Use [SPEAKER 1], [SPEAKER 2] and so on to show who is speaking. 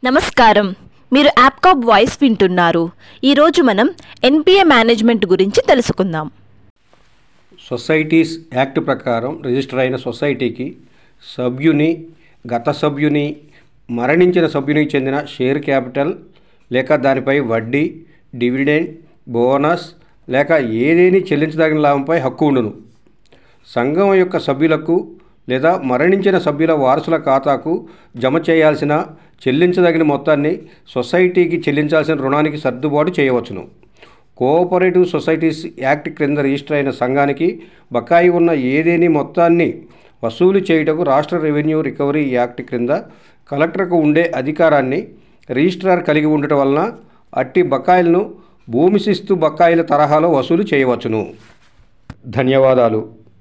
[SPEAKER 1] నమస్కారం మీరు యాప్కాప్ వాయిస్ వింటున్నారు ఈరోజు మనం ఎన్పిఏ మేనేజ్మెంట్ గురించి తెలుసుకుందాం
[SPEAKER 2] సొసైటీస్ యాక్ట్ ప్రకారం రిజిస్టర్ అయిన సొసైటీకి సభ్యుని గత సభ్యుని మరణించిన సభ్యునికి చెందిన షేర్ క్యాపిటల్ లేక దానిపై వడ్డీ డివిడెండ్ బోనస్ లేక ఏదేని చెల్లించదగిన లాభంపై హక్కు ఉండును సంఘం యొక్క సభ్యులకు లేదా మరణించిన సభ్యుల వారసుల ఖాతాకు జమ చేయాల్సిన చెల్లించదగిన మొత్తాన్ని సొసైటీకి చెల్లించాల్సిన రుణానికి సర్దుబాటు చేయవచ్చును కోఆపరేటివ్ సొసైటీస్ యాక్ట్ క్రింద రిజిస్టర్ అయిన సంఘానికి బకాయి ఉన్న ఏదేని మొత్తాన్ని వసూలు చేయుటకు రాష్ట్ర రెవెన్యూ రికవరీ యాక్ట్ క్రింద కలెక్టర్కు ఉండే అధికారాన్ని రిజిస్ట్రార్ కలిగి ఉండటం వలన అట్టి బకాయిలను భూమి శిస్తు బకాయిల తరహాలో వసూలు చేయవచ్చును ధన్యవాదాలు